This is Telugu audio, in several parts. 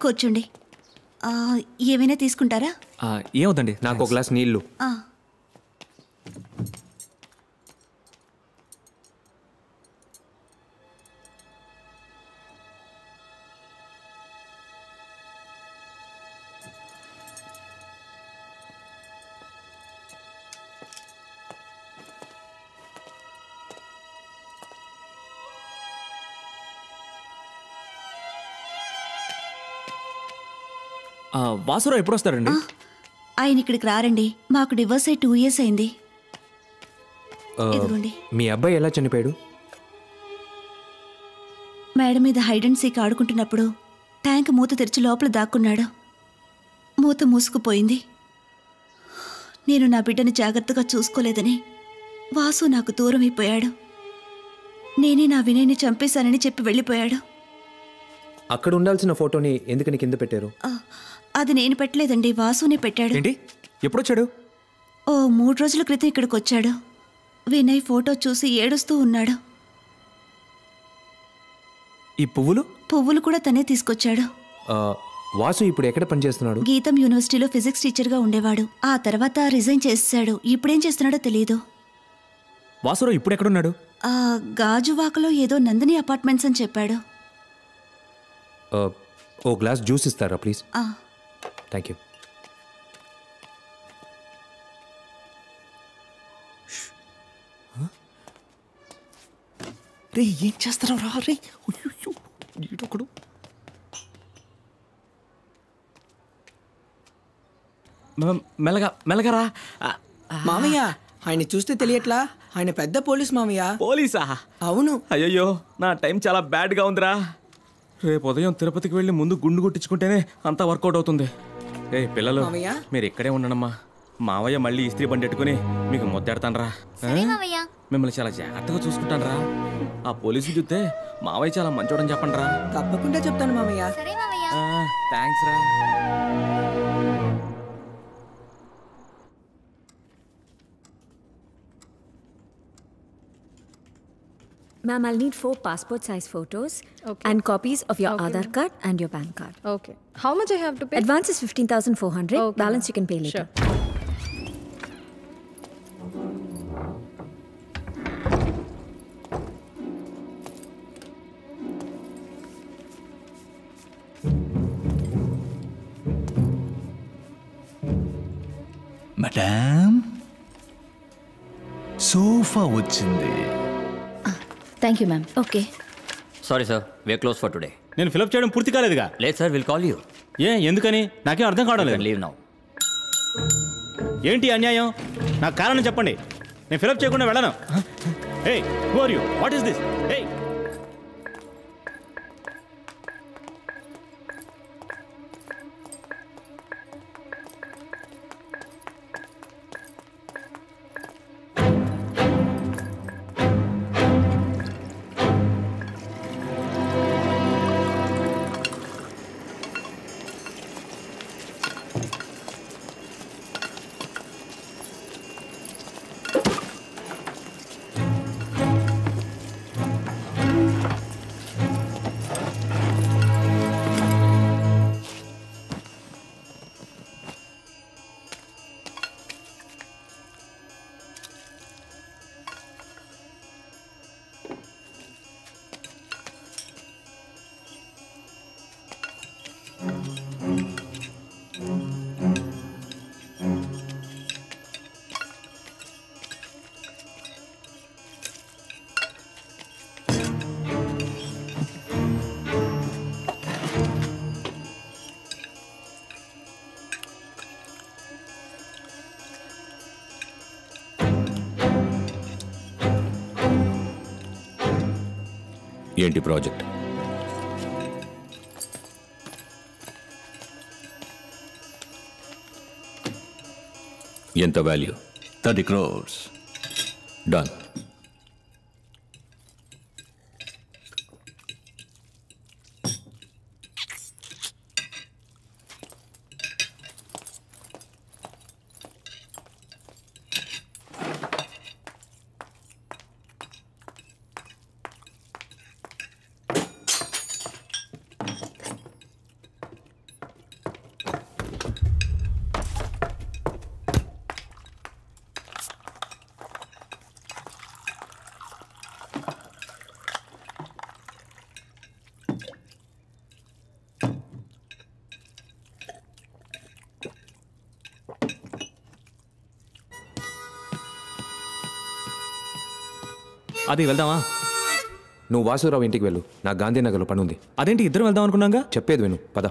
కూర్చోండి ఆ, ఏమైనా తీసుకుంటారా ఆ, ఏమవుతండి నాకు ఒక గ్లాస్ నీళ్లు ఆ, ఆ, వాసురావు ఎప్పుడు వస్తారండి ఆయన ఇక్కడికి రారండి మాకు డివోర్స్ అయి టూ ఇయర్స్ అయింది ఆ, ఇదిగోండి మీ అబ్బాయి ఎలా చనిపోయాడు మేడ మీద హైడ్ అండ్ సీక్ ఆడుకుంటున్నప్పుడు ట్యాంక్ మూత తెరిచి లోపల దాక్కున్నాడు మూత మూసుకుపోయింది నేను నా బిడ్డని జాగ్రత్తగా చూసుకోలేదని వాసు నాకు దూరం అయిపోయాడు నేనే నా వినయ్ని చంపేశానని చెప్పి వెళ్ళిపోయాడు అక్కడ ఉండాల్సిన ఫోటోని ఎందుకని కింద పెట్టారు ఆ, అది నేను పెట్టలేదండి వాసునే పెట్టాడు ఏంటి ఎప్పుడు వచ్చాడు ఓ మూడు రోజుల క్రితం ఇక్కడికి వచ్చాడు వినయ్ ఫోటో చూసి ఏడుస్తూ ఉన్నాడు ఈ పువ్వులు పువ్వులు కూడా తనే తీసుకొచ్చాడు ఆ, వాసు ఇప్పుడు ఎక్కడ పనిచేస్తున్నాడు గీతం యూనివర్సిటీలో ఫిజిక్స్ టీచర్గా ఉండేవాడు ఆ తర్వాత రిజైన్ చేశాడు ఇప్పుడేం చేస్తున్నాడో తెలియదు వాసురావు ఇప్పుడు ఎక్కడున్నాడు ఆ గాజువాకలో ఏదో నందిని అపార్ట్మెంట్స్ అని చెప్పాడు ఆ, ఓ గ్లాస్ జ్యూస్ ఇస్తారా ప్లీజ్ ఆ, థ్యాంక్ యూ రే ఏం చేస్తారా రా రే ఉయ్యుయ్యు, ఈడొకడు మె- మెల్లగా మెల్లగా రా ఆ, మామయ్య ఆయన చూస్తే తెలియట్లా ఆయన పెద్ద పోలీస్ మామయ్య పోలీసా అవును అయ్యయ్యో నా టైం చాలా బ్యాడ్గా ఉందిరా రేపు ఉదయం తిరుపతికి వెళ్ళి ముందు గుండు కొట్టించుకుంటేనే అంతా వర్కౌట్ అవుతుంది ఏ పిల్లలు మామయ్య? మీరు ఇక్కడే ఉండనమ్మా మావయ్య మళ్ళీ ఇస్త్రీ బండి పెట్టుకుని మీకు ముద్దెడతానరా మిమ్మల్ని చాలా జాగ్రత్తగా చూసుకుంటానరా ఆ పోలీసులు చూస్తే మావయ్య చాలా మంచోడని చెప్పండి రా తప్పకుండా చెప్తాను మామయ్య థ్యాంక్స్ రా Ma'am, I'll need four passport size photos Okay. and copies of your Okay. Aadhaar card and your PAN card. Okay. How much I have to pay? Advance is 15,400. Okay, Balance ma'am. you can pay later. Sure. Madam sofa వచ్చింది Thank you, ma'am. Okay. Sorry sir we are close for today నేను ఫిలప్ చేయడం పూర్తి కాలేదుగా లేదు సార్ విల్ కాల్ యూ ఏ ఎందుకని నాకేం అర్థం కావడం లేదు లీవ్ నౌ ఏంటి అన్యాయం నాకు కారణం చెప్పండి నేను ఫిలప్ చేయకుండా వెళ్ళను hey who are you what is this hey ఏంటి ప్రాజెక్ట్ ఎంత వాల్యూ థర్టీ క్రోర్స్ డన్ అది వెళ్దామా నువ్వు వాసురావు ఇంటికి వెళ్ళు నాకు గాంధీనగర్లో పని ఉంది అదేంటి ఇద్దరం వెళ్దాం అనుకున్నాగా చెప్పేది విను పద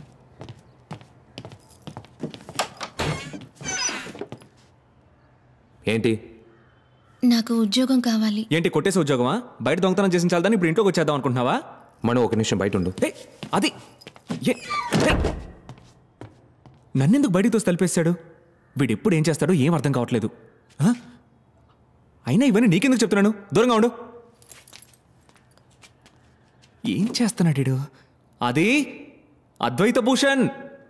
ఏంటి నాకు ఉద్యోగం కావాలి ఏంటి కొట్టేసే ఉద్యోగమా బయట దొంగతనం చేసిన చాలదని ఇప్పుడు ఇంట్లోకి వచ్చేద్దాం అనుకుంటున్నావా మనం ఒక నిమిషం బయట ఉండు ఏ, అది ఏ, ఏ. నన్నెందుకు బయటికి తోసి తలిపేశాడు వీడు ఎప్పుడు ఏం చేస్తాడో ఏం అర్థం కావట్లేదు ఆ? అయినా ఇవన్నీ నీకెందుకు చెప్తున్నాను దూరంగా ఉండు ఏం చేస్తున్నాడు వీడు? అది అద్వైత భూషణ్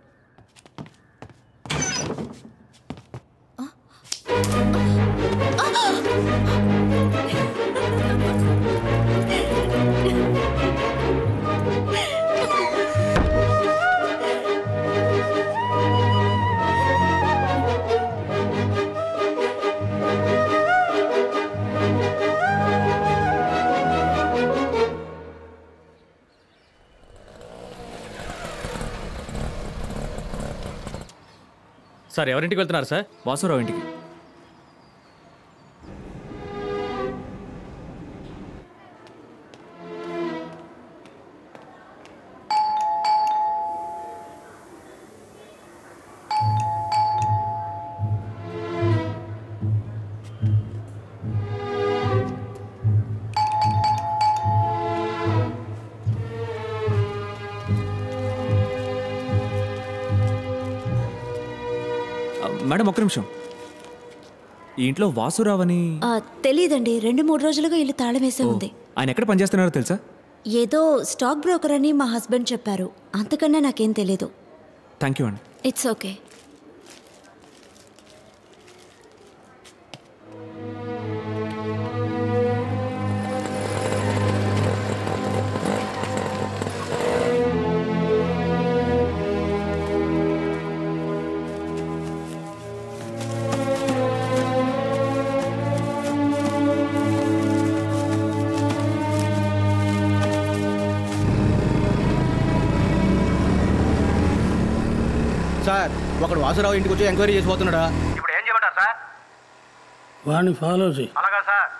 సార్ ఎవరింటికి వెళ్తున్నారు సార్ వాసురావు ఇంటికి ఆ, మేడం ఒక్క నిమిషం ఈ ఇంట్లో వాసురావు అని ఆ, తెలీదండి రెండు మూడు రోజులుగా ఇల్లు తాళం వేసే ఉంది ఆయన ఎక్కడ పనిచేస్తున్నారో తెలుసా ఏదో స్టాక్ బ్రోకర్ అని మా హస్బెండ్ చెప్పారు అంతకన్నా నాకేం తెలీదు థ్యాంక్ యూ అండి ఇట్స్ ఓకే సార్ ఒకడు వాసురావు ఇంటికి వచ్చి ఎంక్వైరీ చేసిపోతున్నాడా ఇప్పుడు ఏం చేయమంటారు సార్ వాడిని ఫాలో చేయి అలాగా సార్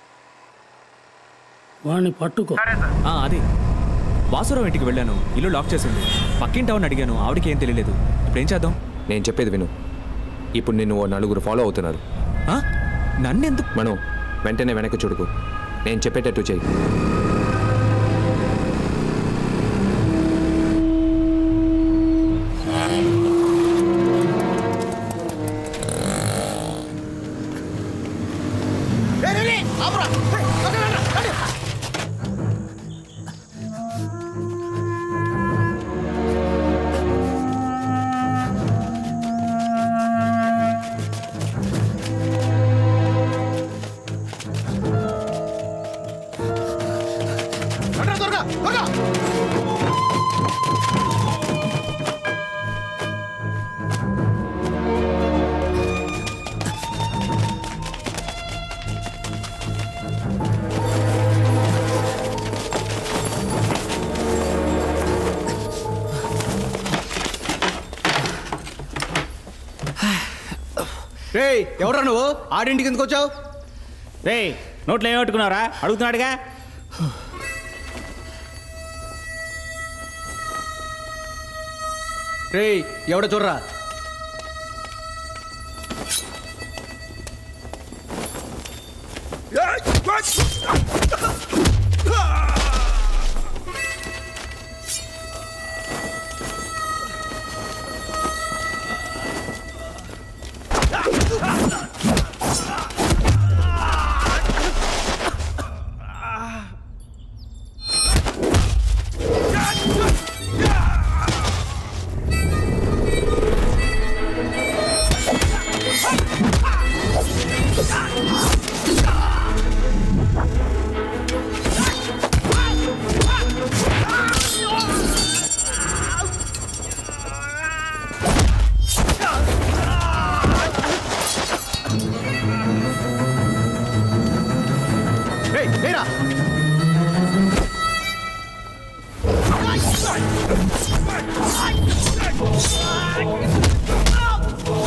వాడిని పట్టుకో సరే సార్ ఆ, అది వాసురావు ఇంటికి వెళ్ళాను ఇల్లు లాక్ చేసింది పక్కింటి ఆవిడని అడిగాను ఆవిడకి ఏం తెలియలేదు ఇప్పుడు ఏం చేద్దాం నేను చెప్పేది విను ఇప్పుడు నిన్ను ఓ నలుగురు ఫాలో అవుతున్నారు ఆ? నన్నెందుకు మనం వెంటనే వెనక్కి చూడుకు నేను చెప్పేటట్టు చెయ్యి రే ఎవరా నువ్వు ఆడింటికి ఎందుకు వచ్చావు రే నోట్లో ఏం పెట్టుకున్నారా అడుగుతున్నాడుగా రే ఎవడ చూడరా రేయ్, లేరా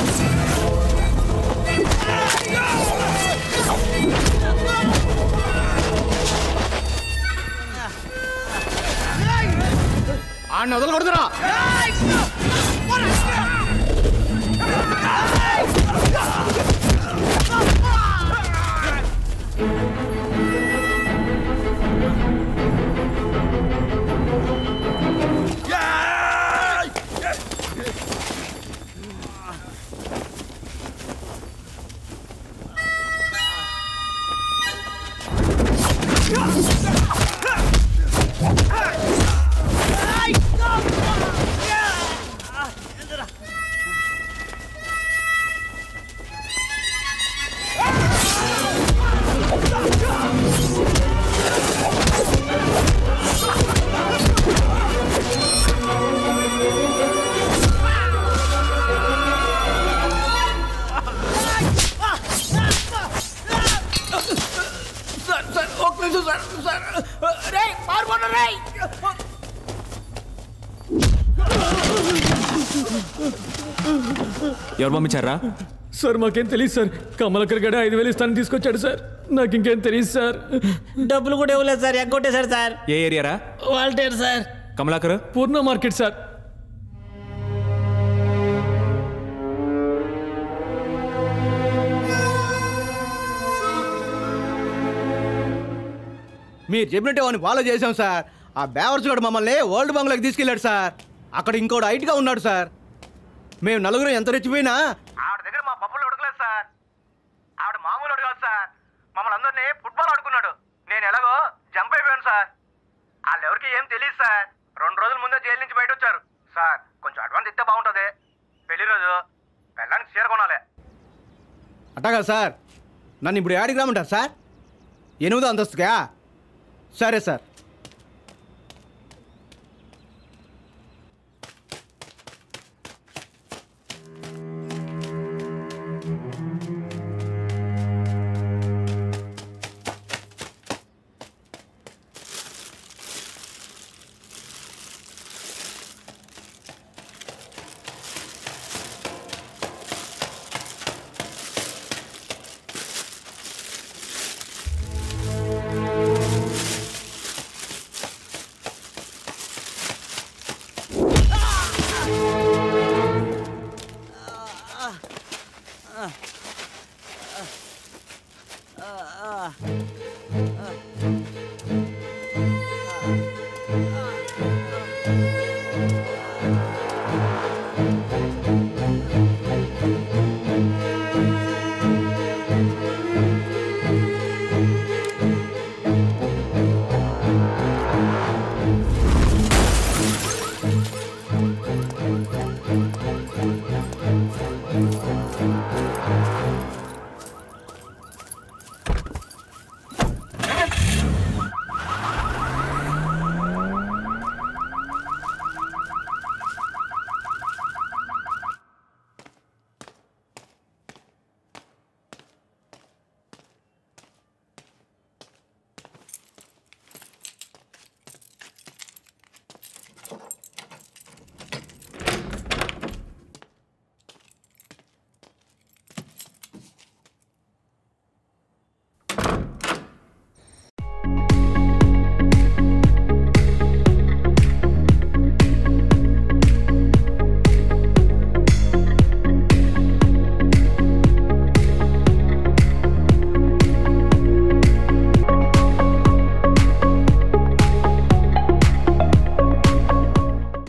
ఆ ఆడిని వదలకూడదురా సార్ సార్ ఒక నిమిషం సార్ సార్ రే పారిపోండి రే ఎవరు పంపించారా సార్ మాకేం తెలియదు సార్ కమలకర్ గడ ఐదు వేలు ఇస్తానని తీసుకొచ్చాడు సార్ నాకు ఇంకేం తెలియదు సార్ డబ్బులు కూడా ఇవ్వలేదు సార్ ఎగ్గొట్టేశారు సార్ ఏ ఏరియారా Waltair sir Kamalakar Purna market sir మీరు చెప్పినట్టే వాడిని ఫాలో చేశాం సార్ ఆ బేవర్స్ గడు మమ్మల్ని వరల్డ్ బంగ్లాకి తీసుకెళ్ళాడు సార్ అక్కడ ఇంకోటి హైట్గా ఉన్నాడు సార్ మేము నలుగురు ఎంత రెచ్చిపోయినా ఆవిడ దగ్గర మా పప్పులు ఉడకలేదు సార్ ఆవిడ మామూలు అడగాలి సార్ మమ్మల్ని అందరినీ ఫుట్బాల్ ఆడుకున్నాడు నేను ఎలాగో జంప్ అయిపోయాను సార్ వాళ్ళు ఎవరికి ఏం తెలియదు సార్ రెండు రోజుల ముందే జైలు నుంచి బయట వచ్చారు సార్ కొంచెం అడ్వాన్స్ ఇస్తే బాగుంటుంది పెళ్లి రోజు పెళ్ళానికి చీర కొనాలి అట్టగా సార్ నన్ను ఇప్పుడు యాడికి రామంటారు సార్ ఎనిమిదో అంతస్తుగా సరే సార్